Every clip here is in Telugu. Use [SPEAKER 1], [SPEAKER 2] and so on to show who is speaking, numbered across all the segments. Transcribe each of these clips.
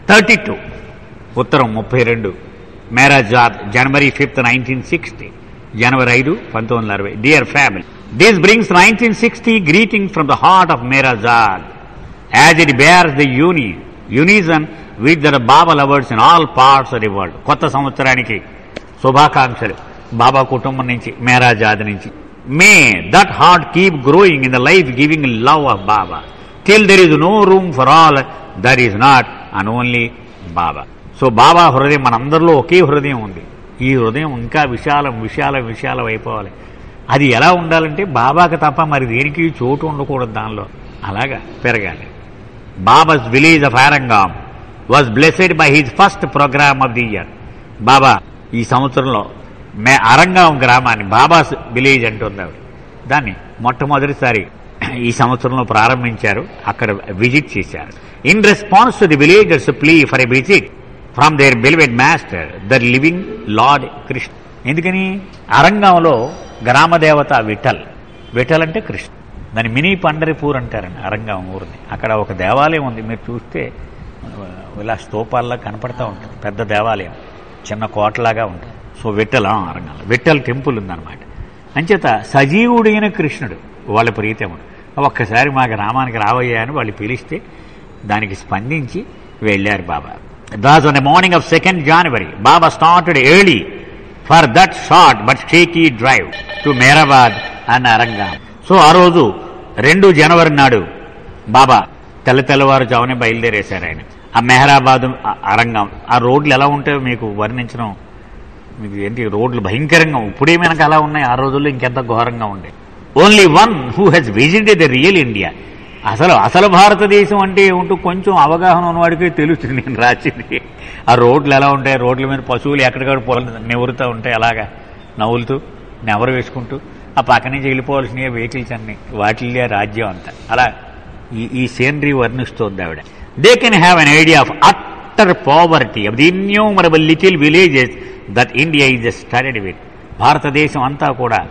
[SPEAKER 1] థర్టీ టూ ఉత్తరం ముప్పై రెండు Meherabad January fifth nineteen sixty జనవరి ఐదు పంతొమ్మిది వందల అరవై dear family this brings nineteen sixty greeting from the heart of Meherabad as it bears the uni unison with the Baba lovers in all parts of the world కొత్త సంవత్సరానికి శుభాకాంక్షలు బాబా కుటుంబం నుంచి మేరాజాద్ నుంచి may that heart keep growing in the life giving love of Baba till there is no room for all that is not and only Baba so Baba హృదయం మనందరిలో ఒకే హృదయం ఉంది ఈ హృదయం ఇంకా విశాలం విశాలం విశాలం అయిపోవాలి అది ఎలా ఉండాలంటే బాబాకి తప్ప మరి దేనికి చోటు ఉండకూడదు దానిలో అలాగా పెరగాలి Baba's village of Arangaon was blessed by his first programme of the year Baba ఈ సంవత్సరంలో మే అరంగాం గ్రామాన్ని బాబాస్ విలేజ్ అంటుంది ఆవిడ దాన్ని మొట్టమొదటిసారి ఈ సంవత్సరంలో ప్రారంభించారు అక్కడ విజిట్ చేశారు in response to the villagers plea for a visit from their beloved master the living lord Krishna ఎందుకని అరంగంలో గ్రామదేవత విఠల్ విఠల్ అంటే కృష్ణ దాని మినీ పండరిపూర్ అంటారండి అరంగం ఊరిని అక్కడ ఒక దేవాలయం ఉంది మీరు చూస్తే ఇలా స్తూపాల్లో కనపడతా ఉంటుంది పెద్ద దేవాలయం చిన్న కోటలాగా ఉంటుంది సో విఠల్ ఆ, అరంగంలో విఠల్ టెంపుల్ ఉందన్నమాట అంచేత సజీవుడైన కృష్ణుడు వాళ్ళ ప్రీతముడు ఒక్కసారి మా గ్రామానికి రావయ్యా అని వాళ్ళు పిలిస్తే దానికి స్పందించి వెళ్ళారు Baba thus on the morning of second January Baba started early for that short but shaky drive to Meherabad and Arangaon so ఆ రోజు రెండు జనవరి నాడు బాబా తెల్ల తెల్లవారుజామునే బయలుదేరేశారు ఆయన ఆ మెహరాబాద్ ఆ అరంగం ఆ రోడ్లు ఎలా ఉంటాయో మీకు వర్ణించడం మీకు ఏంటి రోడ్లు భయంకరంగా ఇప్పుడే మనకు అలా ఉన్నాయి ఆ రోజుల్లో ఇంకెంత ఘోరంగా ఉండే only one who has visited the real India అసలు అసలు భారతదేశం అంటే ఏముంటూ కొంచెం అవగాహన ఉన్నవాడికి తెలుస్తుంది నేను రాసింది ఆ రోడ్లు ఎలా ఉంటాయి రోడ్ల మీద పశువులు ఎక్కడికక్కడ పొలం నెవరుతూ ఉంటాయి అలాగా నవ్వులుతూ నెవరు వేసుకుంటూ ఆ పక్క నుంచి వెళ్ళిపోవాల్సిన వెహికల్స్ అన్ని వాటిల్లే రాజ్యం అంతా అలా ఈ ఈ సీనరీ వర్ణిస్తోంది ఆవిడ they can have an idea of utter poverty of the innumerable little villages that India is studded with భారతదేశం అంతా కూడా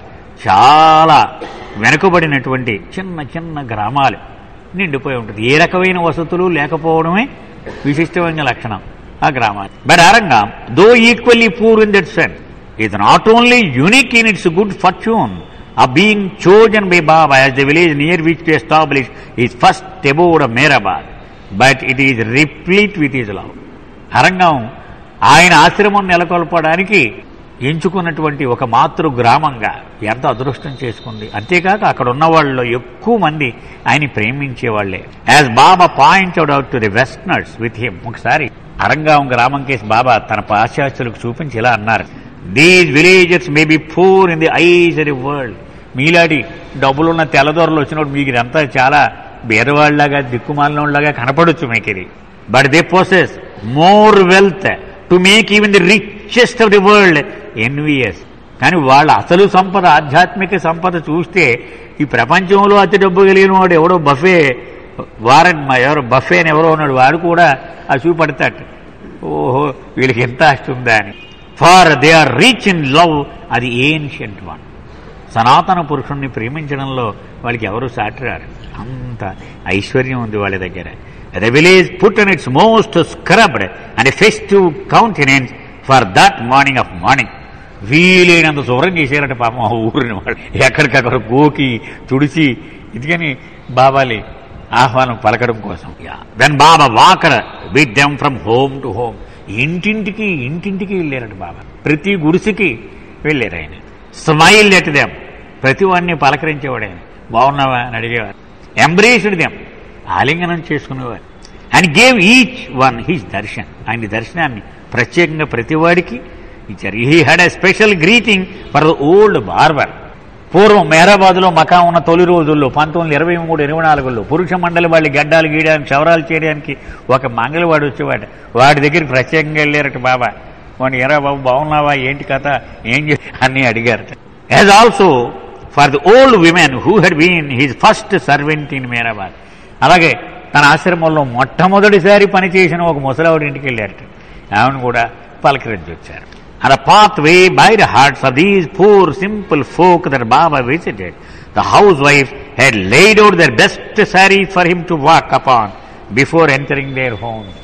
[SPEAKER 1] చాలా వెనుకబడినటువంటి చిన్న చిన్న గ్రామాలు నిండిపోయి ఉంటుంది ఏ రకమైన వసతులు లేకపోవడమే విశిష్టమైన లక్షణం ఆ గ్రామాలు but Arangaon though equally poor in that sense is not only unique in its good fortune of being chosen by Baba as the village near which to establish his first abode of Merabad, but it is replete with his love. Arangaon ఆయన ఆశ్రమం నెలకొల్పడానికి ఎంచుకున్నటువంటి ఒక మాతృ గ్రామంగా ఎంత అదృష్టం చేసుకుంది అంతేకాక అక్కడ ఉన్న వాళ్ళలో ఎక్కువ మంది ఆయన ప్రేమించే వాళ్లే as Baba pointed out to the westerners with him ఒకసారి అరంగాం గ్రామం కేసు బాబా తన పాశ్చాత్యులకు చూపించి ఇలా అన్నారు these villages may be poor in the eyes the world మీలాంటి డబ్బులున్న తెల్లదొరలు వచ్చినప్పుడు మీకు ఇదంతా చాలా బేదవాళ్ళలాగా దిక్కుమాలినోళ్ళలాగా కనపడొచ్చు మీకు ఇది but they possess more wealth to make even the richest of the world envious కానీ వాళ్ళ అసలు సంపద ఆధ్యాత్మిక సంపద చూస్తే ఈ ప్రపంచంలో అతి డబ్బు కలిగిన వాడు ఎవడో బఫే వారన్ మా ఎవరో బఫే అని ఎవరో ఉన్నాడు వాడు కూడా ఆ చూపడతాడు ఓహో వీళ్ళకి ఎంత ఆస్తి ఉందా అని far they are rich in love అది ఏన్షియంట్ వన్ సనాతన పురుషుణ్ణి ప్రేమించడంలో వాళ్ళకి ఎవరు సాటిరారు అంత ఐశ్వర్యం ఉంది వాళ్ళ దగ్గర the village put on its most scrubbed and festive countenance for that morning of morning వీలైనంత శుభ్రం చేశారట పాపం ఆ ఊరిని వాళ్ళు ఎక్కడికక్కడ గోకి తుడిచి ఇదిగని బాబాలి ఆహ్వానం పలకడం కోసం then Baba walked with them from home to home ఇంటింటికి ఇంటింటికి వెళ్ళారట బాబా ప్రతి గుడిసికి వెళ్ళారు ఆయన స్మైల్ ఎట్ దెమ్ ప్రతి వాడిని పలకరించేవాడు ఆయన బాగున్నావా అని అడిగేవారు ఎంబ్రేస్డ్ దెమ్ ఆలింగనం చేసుకునేవారు and gave each one his darshan ఆయన దర్శనాన్ని ప్రత్యేకంగా ప్రతివాడికి ఇచ్చారు he had a special greeting for the old barber పూర్వం మెహరాబాద్లో మకా ఉన్న తొలి రోజుల్లో పంతొమ్మిది వందల ఇరవై మూడు ఇరవై నాలుగులో పురుష మండలి వాళ్ళు గడ్డాలు గీయడానికి క్షవరాలు చేయడానికి ఒక మంగళవాడు వచ్చేవాడు వాడి దగ్గరికి ప్రత్యేకంగా వెళ్ళారట బాబా వాడు ఎరా బాబు బాగున్నావా ఏంటి కథ ఏం చే అని అడిగారట as also for the old women who had been his first servant in Meherabad అలాగే తన ఆశ్రమంలో మొట్టమొదటిసారి పనిచేసిన ఒక ముసలావిడి ఇంటికి వెళ్ళారట ఆమెను కూడా పలకరించి వచ్చారు And the pathway by the hearts of these poor simple folk that Baba visited, the housewives had laid out their best sarees for him to walk upon before entering their homes.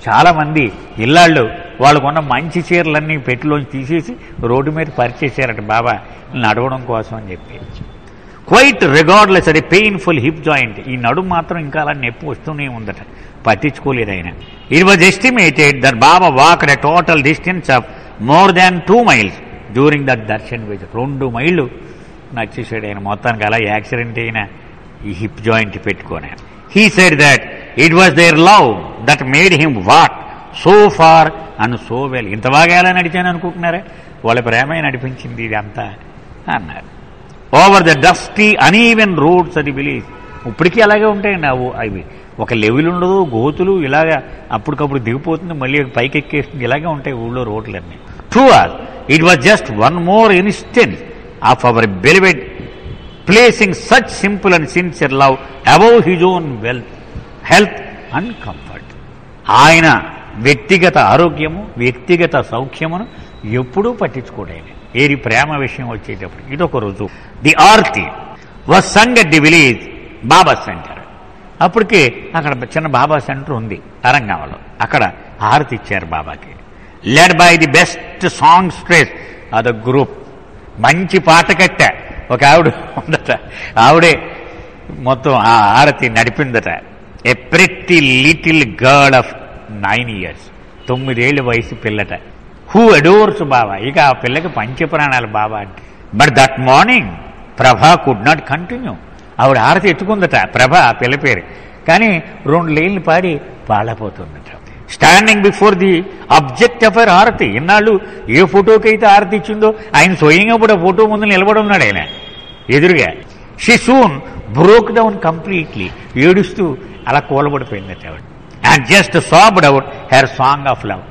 [SPEAKER 1] చాలా మంది ఇళ్ళాళ్ళు వాళ్ళకున్న మంచి చీరలన్నీ పెట్టిలోంచి తీసేసి రోడ్డు మీద పరిచేసారట బాబా నడవడం కోసం అని చెప్పి క్వైట్ రిగార్డ్లెస్ అది పెయిన్ఫుల్ హిప్ జాయింట్ ఈ నడుము మాత్రం ఇంకా అలా నొప్పి వస్తూనే ఉందట పట్టించుకోలేదు ఆయన it was estimated that Baba walk a total distance of more than two miles during that darshan visit రెండు మైళ్ళు నచ్చేసాడు ఆయన మొత్తానికి అలా యాక్సిడెంట్ అయిన ఈ హిప్ జాయింట్ పెట్టుకొని he said that it was their love that made him walk so far and so well ఇంత బాగా ఎలా నడిచాను అనుకుంటున్నారా వాళ్ళ ప్రేమే నడిపించింది ఇది అంతా అన్నారు over the dusty uneven roads అది విలేజ్ ఇప్పటికీ అలాగే ఉంటాయండి అవి అవి ఒక లెవెల్ ఉండదు గోతులు ఇలాగా అప్పటికప్పుడు దిగిపోతుంది మళ్ళీ పైకి ఎక్కేస్తుంది ఇలాగే ఉంటాయి ఊళ్ళో రోడ్లన్నీ true or it was just one more instance of our beloved placing such simple and sincere love above his own wealth health and comfort ఆయన వ్యక్తిగత ఆరోగ్యము వ్యక్తిగత సౌఖ్యమును ఎప్పుడూ పట్టించుకోవడం ఏది ప్రేమ విషయం వచ్చేటప్పుడు ఇదొక రుజువు the aarti was sung at the village Baba centre అప్పటికి అక్కడ చిన్న బాబా సెంటర్ ఉంది అరంగామలో అక్కడ హారతి ఇచ్చారు బాబాకి led by the best songstress అద గ్రూప్ మంచి పాట కట్ట ఒక ఆవిడ ఉందట ఆవిడే మొత్తం ఆ ఆరతి నడిపిందట a pretty little girl of nine years తొమ్మిదేళ్ల వయసు పిల్లట హూ అడోర్స్ బాబా ఇక ఆ పిల్లకి పంచప్రాణాలు బాబా అంటే but that morning Prabha could not continue ఆవిడ ఆరతి ఎత్తుకుందట ప్రభ ఆ పిల్ల పేరు కానీ రెండు లేళ్ళు పాడి పాడపోతుందట standing before the object of her aarti ఇన్నాళ్ళు ఏ ఫోటోకి అయితే ఆరతి ఇచ్చిందో ఆయన స్వయంగా కూడా ఫోటో ముందు నిలబడి ఉన్నాడు ఆయన ఎదురుగా she soon broke down completely ఏడుస్తూ అలా కూలబడిపోయిందట ఆవిడ and just sobbed out her song of love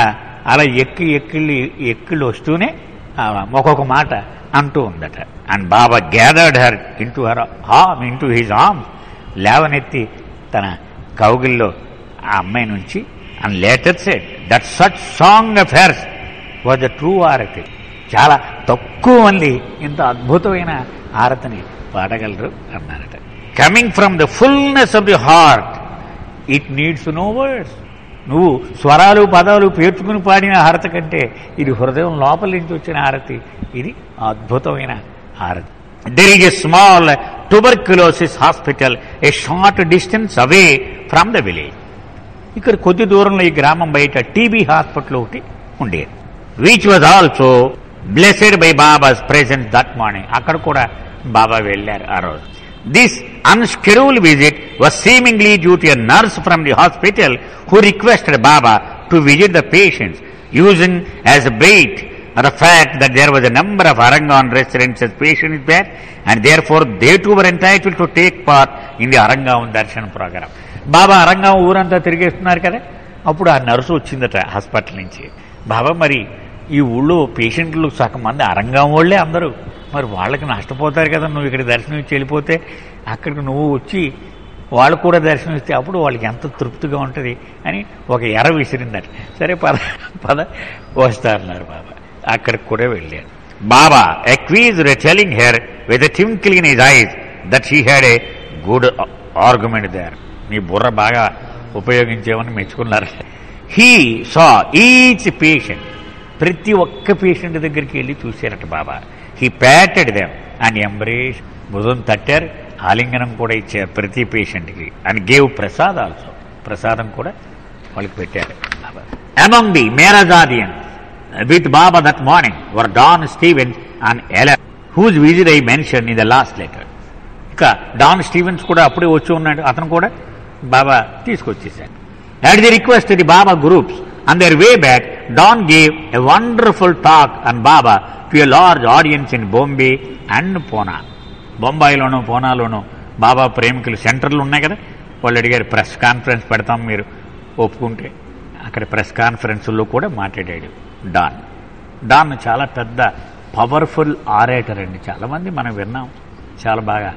[SPEAKER 1] అలా ఎక్కి ఎక్కిళ్ళు ఎక్కిళ్ళు వస్తూనే ఆ, ఒక్కొక్క మాట అంటూ ఉందట and Baba gathered her into her arm into his arm లేవనెత్తి తన కౌగిల్లో ఆ అమ్మాయి నుంచి and later said that such song affairs was the true aarti చాలా తక్కువ మంది ఇంత అద్భుతమైన ఆరతిని పాడగలరు అన్నారట coming from the fullness of the heart it needs no words నువ్వు స్వరాలు పదాలు పేర్చుకుని పాడిన హారతి కంటే ఇది హృదయం లోపల నుంచి వచ్చిన హారతి ఇది అద్భుతమైన హారతి there is a small tuberculosis hospital a short distance away from the village ఇక్కడ కొద్ది దూరంలో ఈ గ్రామం బయట టీబీ హాస్పిటల్ ఒకటి ఉండేది which was also blessed by Baba's presence that morning అక్కడ కూడా బాబా వెళ్ళారు ఆ రోజు this unscheduled visit was seemingly due to a nurse from the hospital who requested Baba to visit the patients using as a bait the fact that there was a number of Arangan residents as patients there and therefore they too were entitled to take part in the Arangaon Darshan program. Baba Arangaon ఊరంతా తిరిగేస్తున్నారు కదా అప్పుడు ఆ నర్సు వచ్చిందట హాస్పిటల్ నుంచి బాబా మరి ఈ ఊళ్ళో పేషెంట్లు సగం మంది అరంగం వాళ్ళే అందరూ మరి వాళ్ళకి నష్టపోతారు కదా నువ్వు ఇక్కడ దర్శనం ఇచ్చి వెళ్ళిపోతే అక్కడికి నువ్వు వచ్చి వాళ్ళు కూడా దర్శనం ఇస్తే అప్పుడు వాళ్ళకి ఎంత తృప్తిగా ఉంటుంది అని ఒక ఎర విసిరిందట సరే పద పద వస్తారన్నారు బాబా అక్కడికి కూడా వెళ్ళారు Baba acquiesced telling her with twinkle in his eyes that she had a good argument there నీ బుర్ర బాగా ఉపయోగించేవని మెచ్చుకున్నారు హీ సా ఈచ్ పేషెంట్ ప్రతి ఒక్క పేషెంట్ దగ్గరికి వెళ్ళి చూశారట Baba he patted them and embrace భుజం తట్టారు ఆలింగనం కూడా ఇచ్చారు ప్రతి పేషెంట్కి అండ్ గేవ్ ప్రసాద్ ఆల్సో ప్రసాదం కూడా వాళ్ళకి పెట్టారు among the Meherazadians with Baba that morning were Don Stevens and Ella whose visit I mention in the last letter ఇంకా డాన్ స్టీవెన్స్ కూడా అప్పుడే వచ్చి ఉన్నాడు అతను కూడా బాబా తీసుకొచ్చేసాడు at the request the Baba groups and their way back Don gave a wonderful talk and Baba to a large audience in Bombay and Poona బొంబాయిలోనూ పూనాలోనూ బాబా ప్రేమికులు సెంటర్లు ఉన్నాయి కదా వాళ్ళు అడిగారు ప్రెస్ కాన్ఫరెన్స్ పెడతాం మీరు ఒప్పుకుంటే అక్కడ ప్రెస్ కాన్ఫరెన్స్లో కూడా మాట్లాడాడు డాన్ డాన్ చాలా పెద్ద పవర్ఫుల్ ఆరేటర్ అండి చాలామంది మనం విన్నాం చాలా బాగా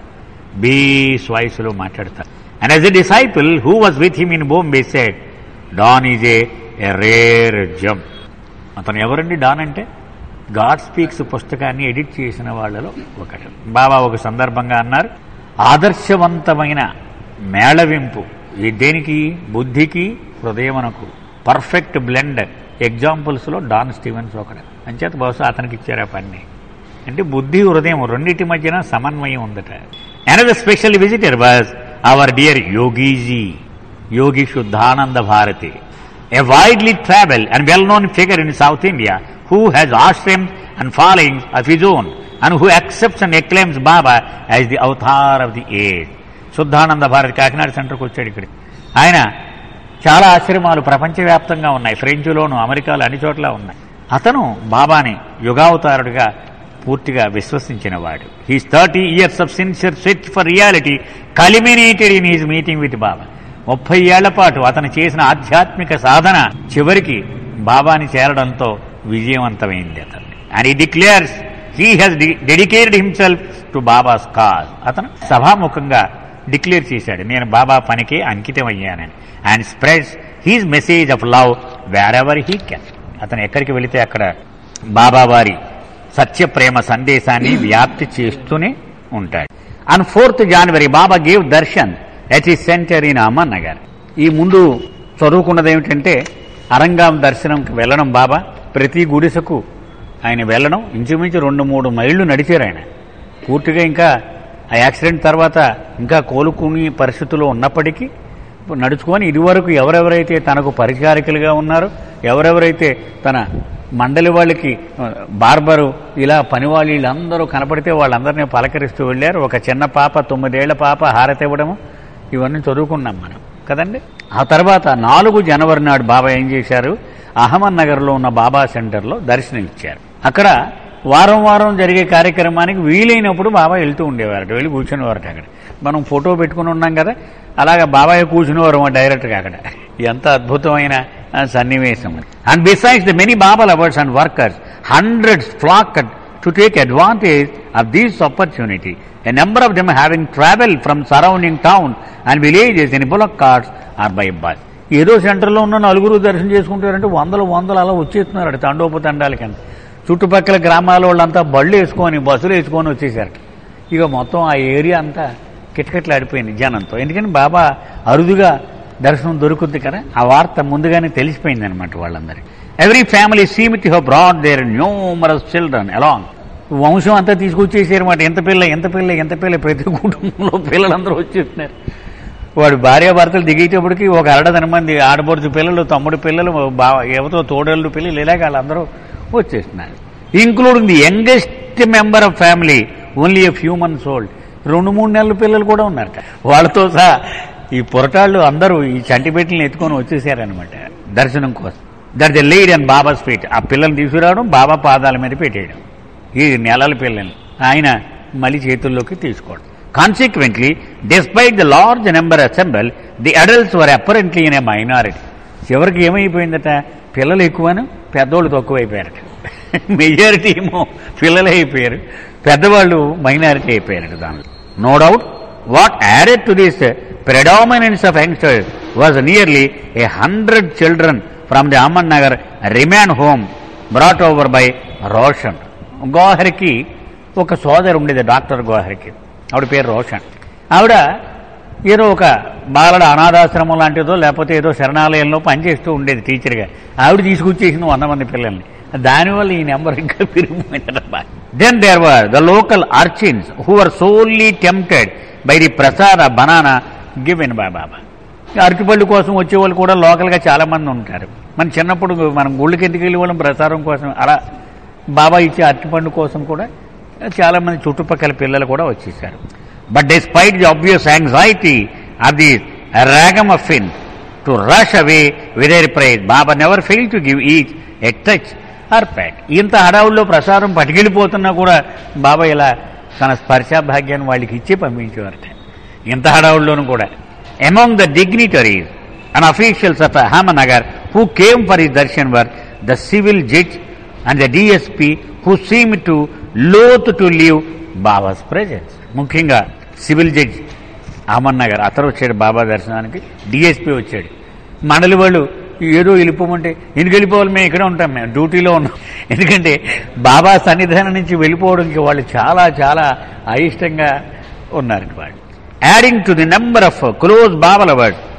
[SPEAKER 1] బీస్ వాయిస్లో మాట్లాడతారు and as a disciple who was with him in Bombay said Don is a rare gem అతను ఎవరండి డాన్ అంటే గాడ్ స్పీక్స్ పుస్తకాన్ని ఎడిట్ చేసిన వాళ్ళలో ఒకటి బాబా ఒక సందర్భంగా అన్నారు ఆదర్శవంతమైన మేళవింపు ఈ దేనికి బుద్ధికి హృదయమునకు పర్ఫెక్ట్ బ్లెండ్ ఎగ్జాంపుల్స్లో డాన్ స్టీవెన్స్ ఒకడు అంచేత బహుశా అతనికి ఇచ్చారు ఆ పని అంటే బుద్ధి హృదయం రెండింటి మధ్యన సమన్వయం ఉందట another special visitor was our dear Yogiji Yogi Shuddhananda Bharati a widely traveled and well-known figure in South India who has ashrams and followings of his own and who accepts and acclaims Baba as the avatar of the age. Shuddhananda Bharati Kakinada సెంటర్కి వచ్చాడు ఇక్కడ ఆయన చాలా ఆశ్రమాలు ప్రపంచవ్యాప్తంగా ఉన్నాయి ఫ్రెంచ్లోను అమెరికాలో అన్ని చోట్ల ఉన్నాయి అతను బాబాని యుగావతారుడిగా పూర్తిగా విశ్వసించిన వాడు his thirty years of sincere search for reality culminated in his meeting with Baba ముప్పై ఏళ్ల పాటు అతను చేసిన ఆధ్యాత్మిక సాధన చివరికి బాబాని చేరడంతో విజయవంతమైంది అతను and he declares he has dedicated himself to Baba's cause అతను సభాముఖంగా డిక్లేర్ చేశాడు నేను బాబా పనికి అంకితం అయ్యానని and spreads his message of love wherever he can అతను ఎక్కడికి వెళితే అక్కడ బాబా వారి సత్య ప్రేమ సందేశాన్ని వ్యాప్తి చేస్తూనే ఉంటాడు and fourth January Baba gave darshan at the centre in Ahmednagar ఈ ముందు చదువుకున్నది ఏమిటంటే అరంగాం దర్శనంకి వెళ్ళడం బాబా ప్రతి గుడిసెకు ఆయన వెళ్ళడం ఇంచుమించు రెండు మూడు మైళ్ళు నడిచారు ఆయన పూర్తిగా ఇంకా ఆ యాక్సిడెంట్ తర్వాత ఇంకా కోలుకుని పరిస్థితుల్లో ఉన్నప్పటికీ ఇప్పుడు నడుచుకొని ఇదివరకు ఎవరెవరైతే తనకు పరిచారికలుగా ఉన్నారో ఎవరెవరైతే తన మండలి వాళ్ళకి ఆ, బార్బరు ఇలా పని వాళ్ళు వీళ్ళందరూ కనపడితే వాళ్ళందరినీ పలకరిస్తూ వెళ్ళారు ఒక చిన్న పాప తొమ్మిదేళ్ల పాప హారతి ఇవ్వడము ఇవన్నీ చదువుకున్నాం మనం కదండి ఆ తర్వాత నాలుగు జనవరి నాడు బాబా ఏం చేశారు అహ్మద్ నగర్లో ఉన్న బాబా సెంటర్లో దర్శనం ఇచ్చారు అక్కడ వారం వారం జరిగే కార్యక్రమానికి వీలైనప్పుడు బాబా వెళ్తూ ఉండేవారట వెళ్ళి కూర్చునేవారట అక్కడ మనం ఫోటో పెట్టుకుని ఉన్నాం కదా అలాగా బాబాయ్ కూర్చునేవారు మా డైరెక్ట్గా అక్కడ ఎంత అద్భుతమైన ఆ, సన్నివేశం and besides the many Baba lovers and workers hundreds flock to take advantage of this opportunity. A number of them having traveled from surrounding town and villages in bullock carts or by bus. ఏదో సెంటర్లో ఉన్న నలుగురు దర్శనం చేసుకుంటారంటే వందలు వందలు అలా వచ్చేస్తున్నారు తండోపతండాలకి చుట్టుపక్కల గ్రామాల వాళ్ళంతా బళ్ళు వేసుకొని బస్సులు వేసుకొని వచ్చేసారు ఇక మొత్తం ఆ ఏరియా అంతా కిటకిటలాడిపోయింది జనంతో ఎందుకంటే బాబా అరుదుగా దర్శనం దొరుకుద్ది కదా ఆ వార్త ముందుగానే తెలిసిపోయింది అనమాట వాళ్ళందరికీ every family seem to have brought their numerous children along వంశం అంతా తీసుకొచ్చేసారు అనమాట ఎంత పిల్ల ఎంత పిల్ల ఎంత పిల్ల ప్రతి కుటుంబంలో పిల్లలందరూ వచ్చేస్తున్నారు వాడు భార్యాభర్తలు దిగేటప్పటికి ఒక అరడదన మంది ఆడబడుచు పిల్లలు తమ్ముడు పిల్లలు బా ఎవతో తోడళ్ళు పిల్లలు ఇలాగ వాళ్ళందరూ వచ్చేస్తున్నారు including the youngest member of family only a few months old రెండు మూడు నెలల పిల్లలు కూడా ఉన్నారట వాళ్ళతో సహా ఈ పొరటాళ్ళు అందరూ ఈ చంటిపెట్టిని ఎత్తుకొని వచ్చేసారనమాట దర్శనం కోసం that the lead and Baba spied ఆ పిల్లల్ని తీసుకురావడం బాబా పాదాల మీద పెట్టేయడం ఈ నెలల పిల్లల్ని ఆయన మళ్ళీ చేతుల్లోకి తీసుకోవడం consequently despite the large number assemble the adults were apparently in a minority చివరికి ఏమైపోయిందట పిల్లలు ఎక్కువను పెద్దోళ్ళు తక్కువైపోయారట మెజారిటీ ఏమో పిల్లలే అయిపోయారు పెద్దవాళ్ళు మైనారిటీ అయిపోయారట దానిలో no doubt what added to this predominance of youngsters was nearly a hundred children from the Aman Nagar remand home brought over by Roshan గోహర్కి ఒక సోదరు ఉండేది డాక్టర్ గోహర్కి ఆవిడ పేరు రోషన్ ఆవిడ ఏదో ఒక బాలల అనాథాశ్రమం లాంటిదో లేకపోతే ఏదో శరణాలయంలో పనిచేస్తూ ఉండేది టీచర్గా ఆవిడ తీసుకొచ్చేసింది వంద మంది పిల్లల్ని దానివల్ల ఈ నెంబర్ ఇంకా పెరిగిపోయిందట then there were the local urchins who are solely tempted by the prasad banana given by Baba అరటిపళ్ళు కోసం వచ్చేవాళ్ళు కూడా లోకల్గా చాలా మంది ఉంటారు మన చిన్నప్పుడు మనం గుళ్ళకి ఎందుకు వెళ్ళే వాళ్ళం ప్రసారం కోసం అలా బాబా ఇచ్చే అరటిపండు కోసం కూడా చాలా మంది చుట్టుపక్కల పిల్లలు కూడా వచ్చేసారు but despite the obvious anxiety of the ragamuffin to rush away with their prize Baba never fail to give each a touch or pat ఇంత హడావుల్లో ప్రసాదం పట్టుకెళ్ళిపోతున్నా కూడా బాబా ఇలా తన స్పర్శ భాగ్యాన్ని వాళ్ళకి ఇచ్చి పంపించేవారట ఇంత హడావుల్లోనూ కూడా among the dignitaries and officials of Ahmednagar who came for the darshan were the civil judge and the DSP who seem to loath to leave Baba's presence ముఖ్యంగా సివిల్ జడ్జ్ అహ్మద్ నగర్ అతను వచ్చాడు బాబా దర్శనానికి డిఎస్పీ వచ్చాడు మండలి వాళ్ళు ఏదో వెళ్ళిపోమంటే ఎందుకు వెళ్ళిపోవాలి మేము ఇక్కడ ఉంటాం మేము డ్యూటీలో ఉన్నాం ఎందుకంటే బాబా సన్నిధానం నుంచి వెళ్ళిపోవడానికి వాళ్ళు చాలా చాలా అయిష్టంగా ఉన్నారు వాళ్ళు adding to the number of close Baba lovers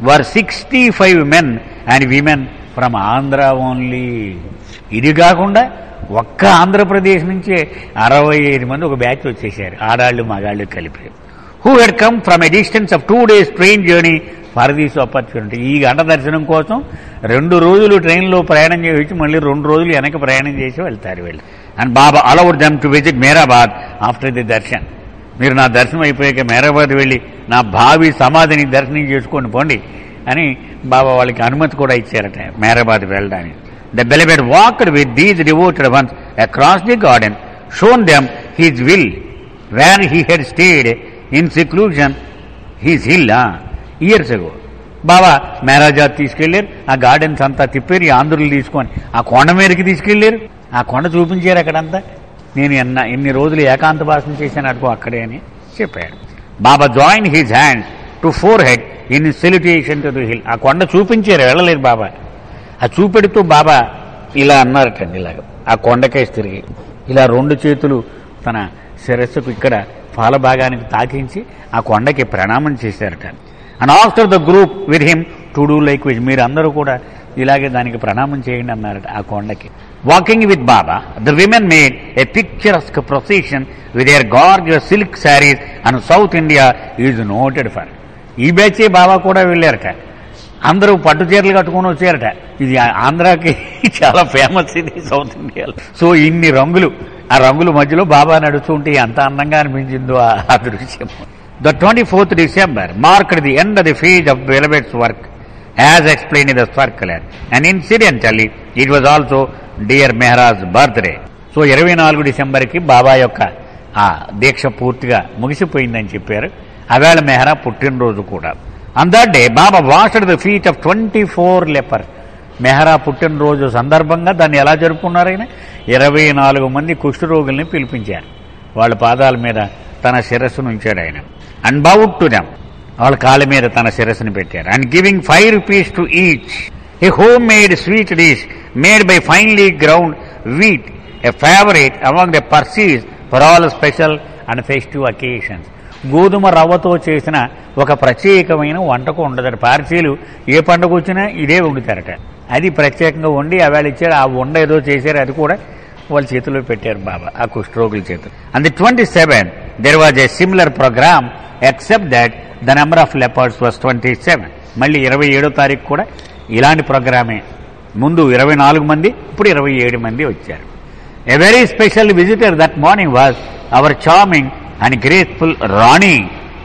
[SPEAKER 1] were sixty five men and women from Andhra only ఇది కాకుండా ఒక్క ఆంధ్రప్రదేశ్ నుంచే అరవై ఐదు మంది ఒక బ్యాచ్ వచ్చేసారు ఆడాళ్ళు మగాళ్ళు కలిపి who had come from a distance of two days train journey for these opportunity ఈ గంట దర్శనం కోసం రెండు రోజులు ట్రైన్లో ప్రయాణం చేయవచ్చు మళ్ళీ రెండు రోజులు వెనక ప్రయాణం చేసి వెళ్తారు వీళ్ళు and Baba allowed them to visit Meherabad after the darshan మీరు నా దర్శనం అయిపోయాక మేరాబాద్ వెళ్ళి నా భావి సమాధిని దర్శనం చేసుకోండి పోండి అని బాబా వాళ్ళకి అనుమతి కూడా ఇచ్చారట మేరాబాద్ వెళ్ళడానికి the beloved walked with these devoted ones across the garden shown them his hill where he had stayed in seclusion his hill years ago Baba మేరాజాద్ తీసుకెళ్లారు ఆ గార్డెన్స్ అంతా తిప్పారు ఈ ఆంధ్రులు తీసుకొని ఆ కొండ మీదకి తీసుకెళ్లారు ఆ కొండ చూపించారు అక్కడంతా నేను ఎన్న ఎన్ని రోజులు ఏకాంత భాషణ చేశాను అడుగు అక్కడే అని చెప్పాడు Baba join his hand to forehead in salutation to the hill ఆ కొండ చూపించారు వెళ్ళలేదు బాబా ఆ చూపెడుతూ బాబా ఇలా అన్నారటండి ఇలాగ ఆ కొండకేసి తిరిగి ఇలా రెండు చేతులు తన శిరస్సుకు ఇక్కడ పాల భాగానికి తాకించి ఆ కొండకి ప్రణామం చేశారట and after the group with him to do like which మీరు అందరూ కూడా ఇలాగే దానికి ప్రణామం చేయండి అన్నారట ఆ కొండకి walking with Baba the women made a picturesque procession with their gorgeous silk saris and South India is noted for the బ్యాచే బాబా కూడా వెళ్ళారట అందరూ పట్టు చీరలు కట్టుకొని వచ్చారట ఇది ఆ- ఆంధ్రాకి చాలా ఫేమస్ ఇది సౌత్ ఇండియాలో సో ఇన్ని రంగులు ఆ రంగుల మధ్యలో బాబా నడుస్తుంటే ఎంత అందంగా అనిపించిందో ఆ ఆ దృశ్యం the twenty fourth December marked the end of the phase of beloved's work as explain in the circular and incidentally it was also dear Mehera's birthday so ఇరవై నాలుగు డిసెంబర్కి బాబా యొక్క ఆ దీక్ష పూర్తిగా ముగిసిపోయిందని చెప్పారు అవేళ మెహరా పుట్టినరోజు కూడా on that day Baba washed the feet of twenty four leper Mehera పుట్టినరోజు సందర్భంగా దాన్ని ఎలా జరుపుకున్నారైనా ఇరవై నాలుగు మంది కుష్ఠరోగుల్ని పిలిపించారు వాళ్ళ పాదాల మీద తన శిరస్సును ఉంచాడు ఆయన అండ్ బౌట్ టు దెమ్ వాళ్ళ కాళ్ళ మీద తన శిరస్సును పెట్టారు and giving five rupees to each a home made sweet dish made by finely ground wheat a favourite among the Parsis for all special and festive occasions గోధుమ రవ్వతో చేసిన ఒక ప్రత్యేకమైన వంటకం ఉండదట పార్సీలు ఏ పండుగ వచ్చినా ఇదే వండుతారట అది ప్రత్యేకంగా వండి అవేళ ఇచ్చారు ఆ వండ ఏదో చేశారు అది కూడా వాళ్ళ చేతిలో పెట్టారు బాబా ఆ కుష్ఠరోగుల చేతులు and the twenty seven there was a similar programme except that the number of lepers was twenty seven మళ్ళీ ఇరవై ఏడో తారీఖు కూడా ఇలాంటి ప్రోగ్రామే ముందు ఇరవై నాలుగు మంది ఇప్పుడు ఇరవై ఏడు మంది వచ్చారు a very special visitor that morning was our charming and graceful rani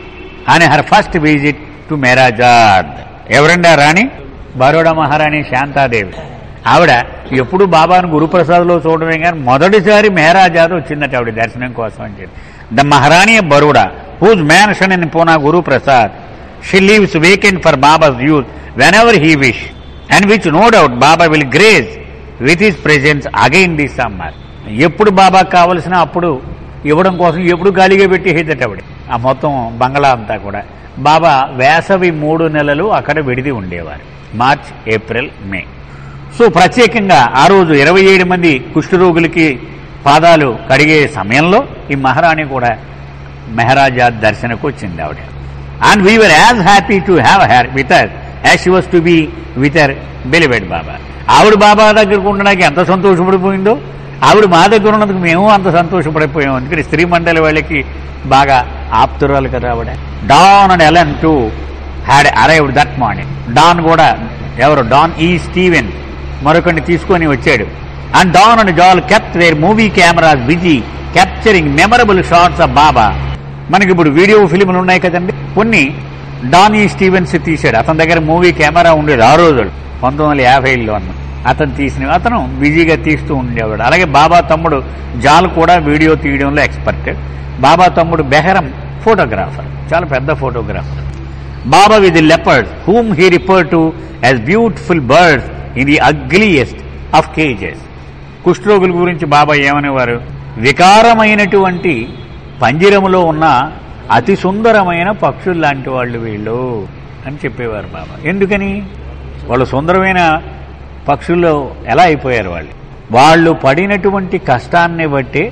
[SPEAKER 1] అని her first visit to Meherazad ఎవరండి ఆ రాణి బరోడా మహారాణి శాంతాదేవి ఆవిడ ఎప్పుడు బాబాను గురుప్రసాద్లో చూడమే కానీ మొదటిసారి మెహరాజాద్ వచ్చిందట ఆవిడ దర్శనం కోసం అని చెప్పి the Maharani of Baroda whose mansion in Poona Guruprasad she leaves vacant for Baba's use whenever he wish and which no doubt Baba will grace with his presence again the summer ఎప్పుడు బాబా కావలసిన అప్పుడు ఇవ్వడం కోసం ఎప్పుడు గాలిగా పెట్టి హేదట ఆవిడ ఆ మొత్తం బంగ్లా అంతా కూడా బాబా వేసవి మూడు నెలలు అక్కడ విడిది ఉండేవారు మార్చ్ ఏప్రిల్ మే సో ప్రత్యేకంగా ఆ రోజు ఇరవై ఏడు మంది కుష్ఠరోగులకి పాదాలు కడిగే సమయంలో ఈ మహారాణి కూడా మెహరాజా దర్శనకు వచ్చింది ఆవిడ and we are as happy to have her with our as she was to be with our beloved Baba ఆవిడ బాబా దగ్గరకు ఉండడానికి ఎంత సంతోషపడిపోయిందో ఆవిడ మా దగ్గర ఉన్నందుకు మేము అంత సంతోషపడిపోయాం ఎందుకంటే స్త్రీ మండలి వాళ్ళకి బాగా ఆప్తురాలు కదా ఆవిడ Don and Alan too had arrived that morning Don కూడా ఎవరు డాన్ ఈ స్టీవెన్ మరొకరిని తీసుకొని వచ్చాడు and Don and Jal kept their movie cameras busy capturing memorable shots of Baba మనకి ఇప్పుడు వీడియో ఫిలింలు ఉన్నాయి కదండి కొన్ని డానీ స్టీవెన్స్ తీశాడు అతని దగ్గర మూవీ కెమెరా ఉండేది ఆ రోజులు పంతొమ్మిది వందల యాభైలో అన్న అతను తీసిన అతను బిజీగా తీస్తూ ఉండేవాడు అలాగే బాబా తమ్ముడు జాల్ కూడా వీడియో తీయడంలో ఎక్స్పర్ట్ బాబా తమ్ముడు బెహరం ఫోటోగ్రాఫర్ చాలా పెద్ద photographer Baba with the lepers whom he refer to as beautiful birds in the ugliest of cages కుష్ఠరోగుల గురించి బాబా ఏమనేవారు వికారమైనటువంటి పంజరములో ఉన్న అతి సుందరమైన పక్షులు లాంటి వాళ్ళు వీళ్ళు అని చెప్పేవారు బాబా ఎందుకని వాళ్ళు సుందరమైన పక్షుల్లో ఎలా అయిపోయారు వాళ్ళు వాళ్ళు పడినటువంటి కష్టాన్ని బట్టి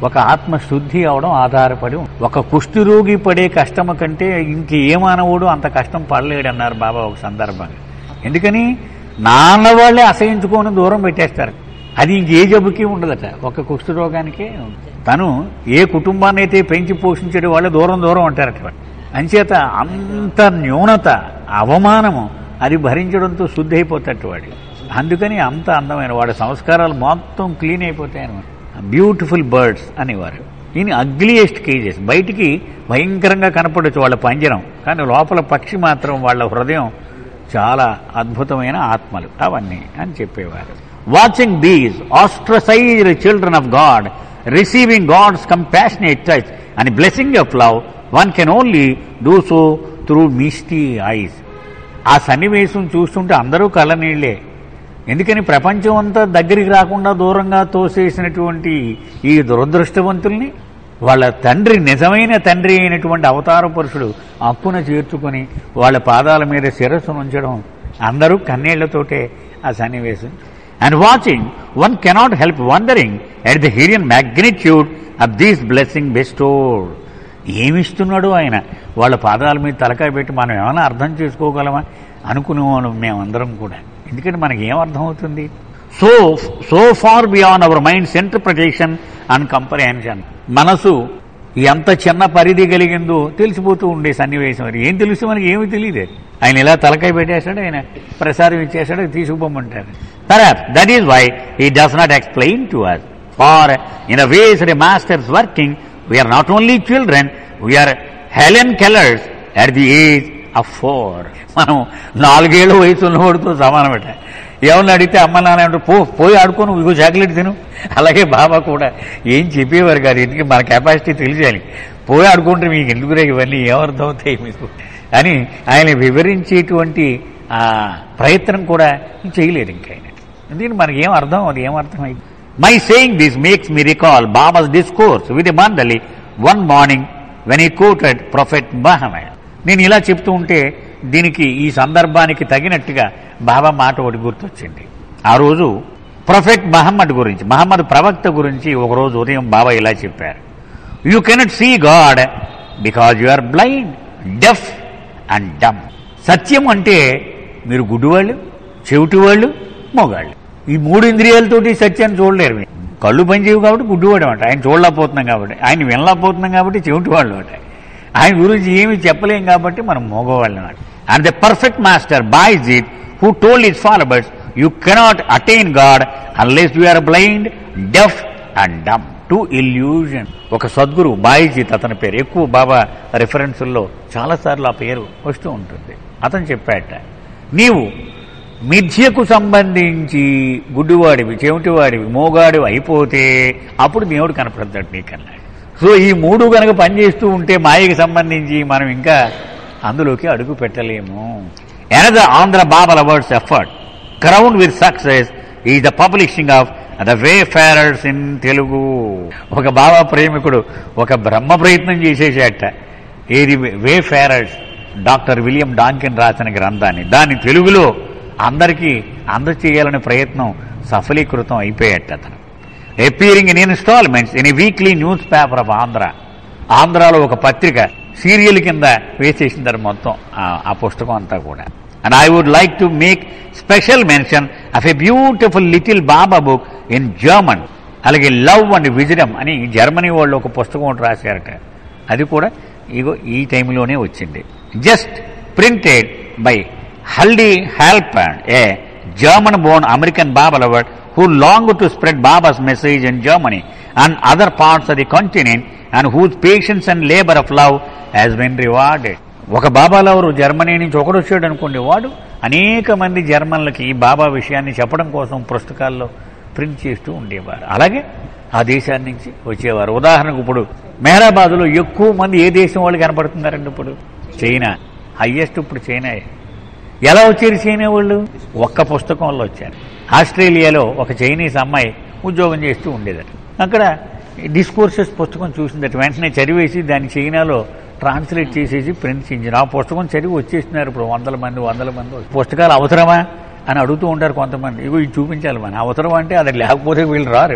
[SPEAKER 1] ఒక ఆత్మ శుద్ధి అవడం ఆధారపడి ఉంది. ఒక కుష్ఠరోగి పడే కష్టం కంటే ఇంక ఏ మానవుడు అంత కష్టం పడలేడన్నారు బాబా ఒక సందర్భంగా ఎందుకని నాన్న వాళ్ళే అసహించుకొని దూరం పెట్టేస్తారు అది ఇంకే జబ్బుకి ఉండదట ఒక కుష్ఠరోగానికే ఉంది. తను ఏ కుటుంబాన్ని అయితే పెంచి పోషించే వాళ్ళు దూరం దూరం ఉంటారట అంచేత అంత న్యూనత అవమానము అది భరించడంతో శుద్ధి అయిపోతాడు వాడు అందుకని అంత అందమైన వాడి సంస్కారాలు మొత్తం క్లీన్ అయిపోతాయి అనమాట బ్యూటిఫుల్ బర్డ్స్ అనేవారు ఈయన అగ్లియెస్ట్ కేజెస్ బయటికి భయంకరంగా కనపడచ్చు వాళ్ళ పంజరం కానీ లోపల పక్షి మాత్రం వాళ్ళ హృదయం చాలా అద్భుతమైన ఆత్మలు అవన్నీ అని చెప్పేవారు watching these ostracised children of God receiving God's compassionate touch and blessing of love one can only do so through misty eyes ఆ సన్నివేశం చూస్తుంటే అందరూ కళ్ళనీళ్లే ఎందుకని ప్రపంచం అంతా దగ్గరికి రాకుండా దూరంగా తోసేసినటువంటి ఈ దురదృష్టవంతుల్ని వాళ్ళ తండ్రి నిజమైన తండ్రి అయినటువంటి అవతార పురుషుడు అక్కున చేర్చుకొని వాళ్ళ పాదాల మీద శిరస్సును ఉంచడం అందరూ కన్నీళ్లతోటే ఆ సన్నివేశం and watching one cannot help wondering at the హిరియన్ magnitude of these blessing bestowed ఏమిస్తున్నాడు ఆయన వాళ్ళ పాదాల మీద తలకాయ పెట్టి మనం ఏమైనా అర్థం చేసుకోగలమా అనుకునేవాళ్ళం మేమందరం కూడా ఎందుకంటే మనకి ఏం అర్థం అవుతుంది so so far beyond our minds interpretation and comprehension మనసు ఎంత చిన్న పరిధి కలిగిందో తెలిసిపోతూ ఉండే సన్నివేశం అది ఏం తెలుసు మనకి ఏమీ తెలియదు ఆయన ఇలా తలకాయ పెట్టేశాడు ఆయన ప్రసారం ఇచ్చేశాడు తీసుకుపోమంటారు perhaps that is why he does not explain to us for in a ways the master's working we are not only children we are Helen Kellers at the age of four మనం నాలుగేళ్ల వయసు ఉన్నవాడితో సమానమట ఏమన్నా అడిగితే అమ్మ నాన్న అంటే పో పోయి ఆడుకో నువ్వు ఇగో చాక్లెట్ తిను అలాగే బాబా కూడా ఏం చెప్పేవారు కాదు ఎందుకు మన కెపాసిటీ తెలిసేయాలి పోయి ఆడుకుంటే మీకు ఎందుకు రే ఇవన్నీ ఏమర్థం అవుతాయి మీకు అని ఆయన వివరించేటువంటి ఆ ప్రయత్నం కూడా చేయలేరు ఇంకా ఆయన దీని మనకి ఏం అర్థం అది ఏం అర్థమైంది my saying this makes me recall Baba's discourse with mandali one morning when he quoted prophet మహమయ్య నేను ఇలా చెప్తూ ఉంటే దీనికి ఈ సందర్భానికి తగినట్టుగా బాబా మాట ఒకటి గుర్తొచ్చింది ఆ రోజు ప్రొఫెట్ మహమ్మద్ గురించి మహమ్మద్ ప్రవక్త గురించి ఒకరోజు ఉదయం బాబా ఇలా చెప్పారు you cannot see God because you are blind deaf and dumb సత్యం అంటే మీరు గుడ్డివాళ్ళు చెవిటివాళ్ళు మొగాళ్ళు ఈ మూడు ఇంద్రియాలతోటి సత్యాన్ని చూడలేరు మీరు కళ్ళు పనిచేయవు కాబట్టి గుడ్డివాడు అంట ఆయన చూడలేకపోతున్నాం కాబట్టి ఆయన వినలేకపోతున్నాం కాబట్టి చెవిటివాళ్ళు అంట ఆయన గురించి ఏమి చెప్పలేం కాబట్టి మనం మోగవాళ్ళు అన్నమాట and the perfect master boys it who told his followers you cannot attain God unless you are blind deaf and dumb to illusion ఒక సద్గురు బాయిజీత్ అతని పేరు ఎక్కువ బాబా రెఫరెన్సుల్లో చాలాసార్లు ఆ పేరు వస్తూ ఉంటుంది అతను చెప్పాట నీవు మిథ్యకు సంబంధించి గుడ్డివాడివి చెవిటివాడివి మోగాడివి అయిపోతే అప్పుడు దేవుడు కనపడతాడు నీకన్నా సో ఈ మూడు గనక పనిచేస్తూ ఉంటే మాయకి సంబంధించి మనం ఇంకా అందులోకి అడుగు పెట్టలేము another Andhra Baba lovers effort crowned with success ఈ the publishing of the wayfarers in Telugu ఒక బాబా ప్రేమికుడు ఒక బ్రహ్మ ప్రయత్నం చేసేసేట ఏది వే ఫేరర్స్ డాక్టర్ విలియం డాంకిన్ రాసిన గ్రంథాన్ని దాన్ని తెలుగులో అందరికీ అందచేయాలనే ప్రయత్నం సఫలీకృతం అయిపోయాట అతను appearing in instalments in a weekly newspaper of Andhra ఆంధ్రాలో ఒక పత్రిక సీరియల్ కింద వేసేసిందారు మొత్తం ఆ- ఆ పుస్తకం అంతా కూడా and I would like to make special mention of a beautiful little Baba book in German అలాగే లవ్ అండ్ విజడమ్ అని జర్మనీ వాళ్ళు ఒక పుస్తకం ఒకటి రాశారట అది కూడా ఇగో ఈ టైంలోనే వచ్చింది జస్ట్ ప్రింటెడ్ బై హల్డీ హ్యాల్పండ్ a German born American Baba lover who longed to spread Baba's message in Germany and other parts of the continent and whose patience and labor of love has been rewarded. ఒక బాబా లవరు జర్మనీ నుంచి ఒకడు వచ్చాడు అనుకోండి వాడు అనేక మంది జర్మన్లకి ఈ బాబా విషయాన్ని చెప్పడం కోసం పుస్తకాల్లో ప్రింట్ చేస్తూ ఉండేవారు అలాగే ఆ దేశాన్ని నుంచి వచ్చేవారు ఉదాహరణకు ఇప్పుడు మెహరాబాద్లో ఎక్కువ మంది ఏ దేశం వాళ్ళు కనపడుతున్నారండి ఇప్పుడు చైనా హయ్యెస్ట్ ఇప్పుడు చైనా ఎలా వచ్చారు చైనా వాళ్ళు ఒక్క పుస్తకంలో వచ్చారు ఆస్ట్రేలియాలో ఒక చైనీస్ అమ్మాయి ఉద్యోగం చేస్తూ ఉండేదట అక్కడ డిస్కోర్సెస్ పుస్తకం చూసిందట వెంటనే చదివేసి దాన్ని చైనాలో ట్రాన్స్లేట్ చేసేసి ప్రింట్ చేయించారు ఆ పుస్తకం చదివి వచ్చేస్తున్నారు ఇప్పుడు వందల మంది వందల మంది పుస్తకాలు అవసరమా అని అడుగుతూ ఉంటారు కొంతమంది ఇగో ఇది చూపించాలి మన అవసరం అంటే అది లేకపోతే వీళ్ళు రారు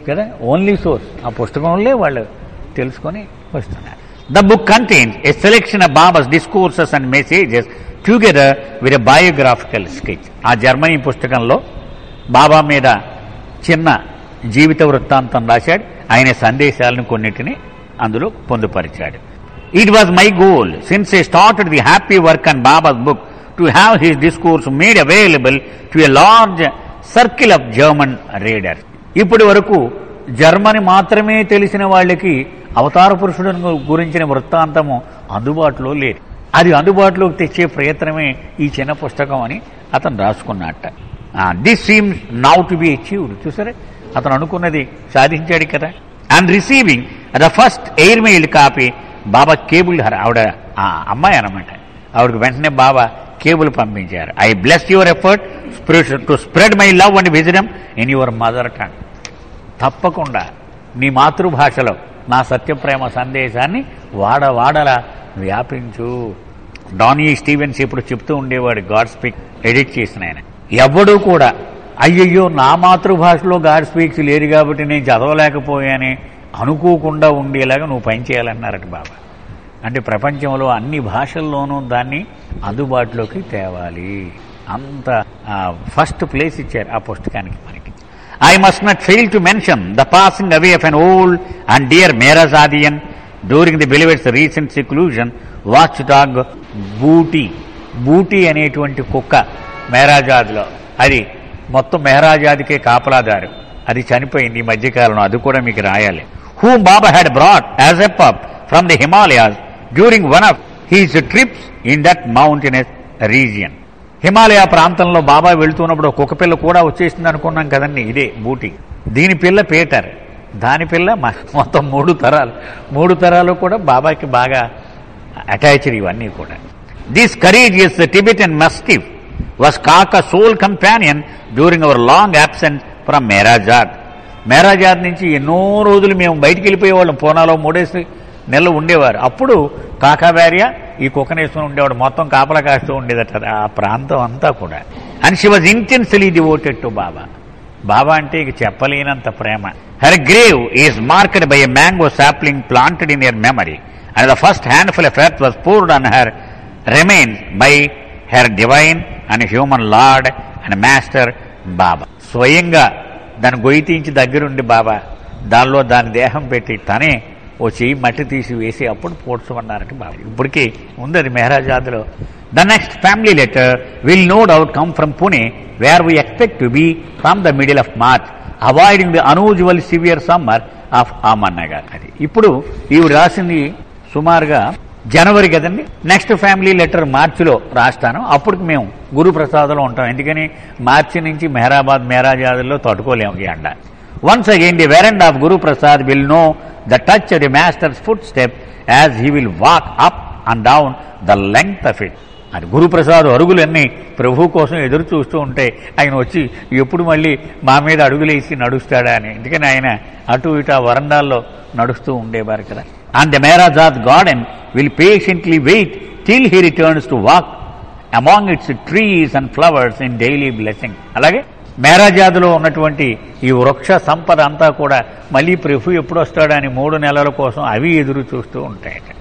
[SPEAKER 1] కదా ఓన్లీ సోర్స్ ఆ పుస్తకంలో వాళ్ళు తెలుసుకొని వస్తున్నారు the book contains a selection of Baba's discourses and messages together with a biographical sketch ఆ జర్మనీ పుస్తకంలో బాబా మీద చిన్న జీవిత వృత్తాంతం రాశాడు ఆయన సందేశాలను కొన్నిటిని అందులో పొందుపరిచాడు it was my goal since I started the happy work and Baba's book to have his discourse made available to a large circle of German readers ఇప్పటి వరకు జర్మనీ మాత్రమే తెలిసిన వాళ్ళకి అవతార పురుషుడు గురించిన వృత్తాంతము అందుబాటులో లేదు అది అందుబాటులోకి తెచ్చే ప్రయత్నమే ఈ చిన్న పుస్తకం అని అతను రాసుకున్నట్ట this seems now to be achieved చూసారా అతను అనుకున్నది సాధించాడు కదా and receiving the first air mail copy Baba cable her ఆవిడ ఆ అమ్మాయి అనమాట ఆవిడకి వెంటనే బాబా కేబుల్ పంపించారు I bless your effort to spread my love and wisdom in your mother tongue తప్పకుండా నీ మాతృభాషలో నా సత్యప్రేమ సందేశాన్ని వాడ వాడలా వ్యాపించు డానీ స్టీవెన్స్ ఇప్పుడు చెప్తూ ఉండేవాడు గాడ్ స్పీక్ ఎడిట్ చేసిన ఆయన ఎవడూ కూడా అయ్యయ్యో నా మాతృభాషలో గాడ్ స్పీక్స్ లేరు కాబట్టి నేను చదవలేకపోయానే అనుకోకుండా ఉండేలాగా నువ్వు పనిచేయాలన్నారట బాబా అంటే ప్రపంచంలో అన్ని భాషల్లోనూ దాన్ని అందుబాటులోకి తేవాలి అంత ఫస్ట్ ప్లేస్ ఇచ్చారు ఆ పుస్తకానికి మనకి I must not fail to mention the passing away of an old and dear Meherazadian during the beloved's recent seclusion watch dog Booty Booty అనేటువంటి కుక్క మేరాజాద్లో అది మొత్తం మెహరాజాదికే కాపలాదారు అది చనిపోయింది ఈ మధ్యకాలంలో అది కూడా మీకు రాయాలి who Baba had brought as a pup from the Himalayas during one of his trips in that mountainous region Himalaya ప్రాంతంలో బాబా వెళ్తున్నప్పుడు ఒక కుక్క పిల్ల కూడా వచ్చేసింది అనుకున్నాం కదండి ఇదే బూటీ దీని పిల్ల పీటర్ దాని పిల్ల మ- మొత్తం మూడు తరాలు మూడు తరాలు కూడా బాబాకి బాగా అటాచ్డ్ ఇవన్నీ కూడా this courage is the Tibetan mastiff was Kaka sole companion during our long absence from Meherazad Meherazad నుంచి ఎన్నో రోజులు మేము బయటికి వెళ్ళిపోయేవాళ్ళం పూనాలో మూడేసి నెలలు ఉండేవారు అప్పుడు కాకా భార్య ఈ కుక్కనేసుకుని ఉండేవాడు మొత్తం కాపలా కాస్తూ ఉండేదట ఆ ప్రాంతం అంతా కూడా and she was intensely devoted to Baba Baba అంటే ఇక చెప్పలేనంత ప్రేమ her grave is marked by a mango sapling planted in her memory and the first handful of earth was poured on her remains by her divine and human lord and master Baba స్వయంగా దాన్ని గొయ్యి తీయించి దగ్గరుండి బాబా దానిలో దాని దేహం పెట్టి తనే ఓ చెయ్యి మట్టి తీసి వేసి అప్పుడు పోడ్చమన్నారట బాబా ఇప్పటికీ ఉంది అది మెహరాజాద్లో the next family letter will no doubt come from Pune where we expect to be from the middle of March avoiding the unusual severe summer of Ahmednagar అది ఇప్పుడు ఈవిడ రాసింది సుమారుగా జనవరి కదండి నెక్స్ట్ ఫ్యామిలీ లెటర్ మార్చిలో రాస్తాను అప్పటికి మేము గురుప్రసాద్లో ఉంటాం ఎందుకని మార్చి నుంచి మెహరాబాద్ మెహరాజాద్లో తట్టుకోలేము ఈ ఎండ once again the verandah of Guruprasad will know the touch the master's footstep as he will walk up and down the length of it అది గురుప్రసాద్ అరుగులన్నీ ప్రభు కోసం ఎదురు చూస్తూ ఉంటే ఆయన వచ్చి ఎప్పుడు మళ్ళీ మా మీద అడుగులేసి నడుస్తాడా అని ఎందుకని ఆయన అటు ఇటు ఆ వరండాల్లో నడుస్తూ ఉండేవారు కదా and the Meherazad garden will patiently wait till he returns to walk among its trees and flowers in daily blessing అలాగే మేరాజాదులో ఉన్నటువంటి ఈ వృక్ష సంపద అంతా కూడా మళ్ళీ ప్రభు ఎప్పుడు వస్తాడని మూడు నెలల కోసం అవి ఎదురు చూస్తూ ఉంటాయట